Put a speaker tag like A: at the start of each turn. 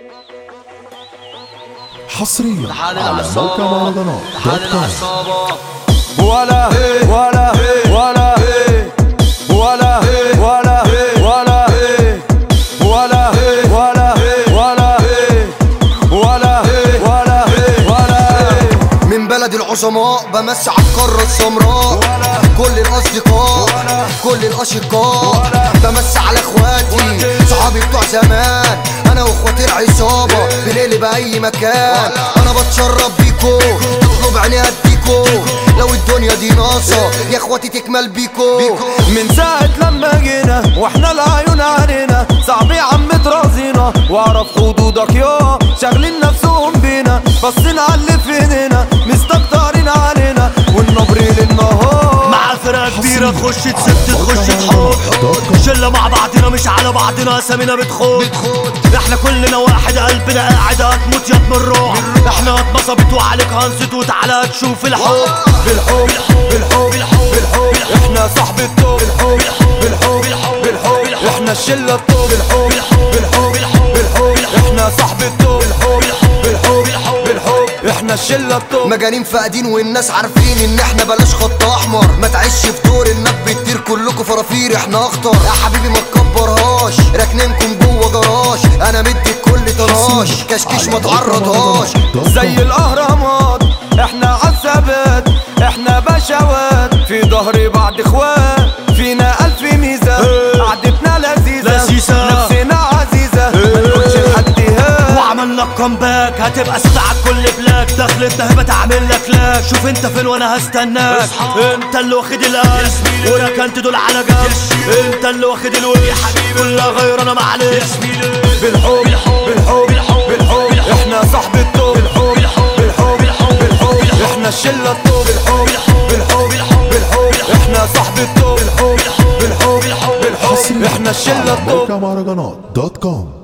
A: حصريا
B: حال
A: على موقع
B: العصابة
A: مهرجانات دوت
B: حال
A: كوم
B: العصابة
C: ولا ولا ولا ولا ولا ولا ولا ولا ولا ولا ولا ولا
D: من بلد العظماء بمسي على القارة السمراء كل الأصدقاء كل الأشقاء بمسي على إخواتي صحابي بتوع زمان أنا وإخواتي العصابة بنقلب أي مكان أنا بتشرب بيكو تطلب عيني أديكو لو الدنيا دي ناقصة يا إخواتي تكمل بيكو
C: من ساعة لما جينا واحنا العيون علينا صعب يا عم ترازينا واعرف حدودك يا شاغلين نفسهم بينا باصين على اللي في ايدينا مستكترين علينا والنبر للنهار
E: مع فرقة كبيرة تخش تسد تخش تحط شلة مع بعضنا مش على بعضنا اسامينا بتخوض احنا كلنا واحد قلبنا قاعد هتموت يا من الروح احنا اتنصبت وعليك هنصت وتعالى تشوف الحب
C: بالحب بالحب بالحب احنا صاحب التوب بالحب بالحب بالحب احنا الشلة التوب بالحب بالحب بالحب احنا صاحب التوب بالحب بالحب بالحب احنا الشلة التوب
D: مجانين فاقدين والناس عارفين ان احنا بلاش خط احمر ما تعيش في دور انك بتطير كلكوا فرافير احنا اخطر يا حبيبي ما تكبرهاش راكنينكم جوه جراج انا مدي الكل طراش كشكيش ما تعرضهاش
C: زي الاهرامات احنا عالثبات احنا بشوات في ظهر بعض اخوات فينا الف ميزه قعدتنا لذيذه
E: لذيذة.
C: نفسنا عزيزه ما نقولش لحد هات
E: وعملنا كومباك هتبقى ست على كل بلاك دخل انت هبه تعمل لك لاك شوف انت فين وانا هستناك انت اللي واخد القلب وركنت دول على جنب انت اللي واخد الوش كلها غير انا معلش
C: بالحب بالحب بالحب احنا صاحب التوب بالحب بالحب بالحب احنا الشله التوب بالحب بالحب بالحب احنا صاحب التوب بالحب بالحب بالحب احنا الشله التوب
A: موقع مهرجانات دوت كوم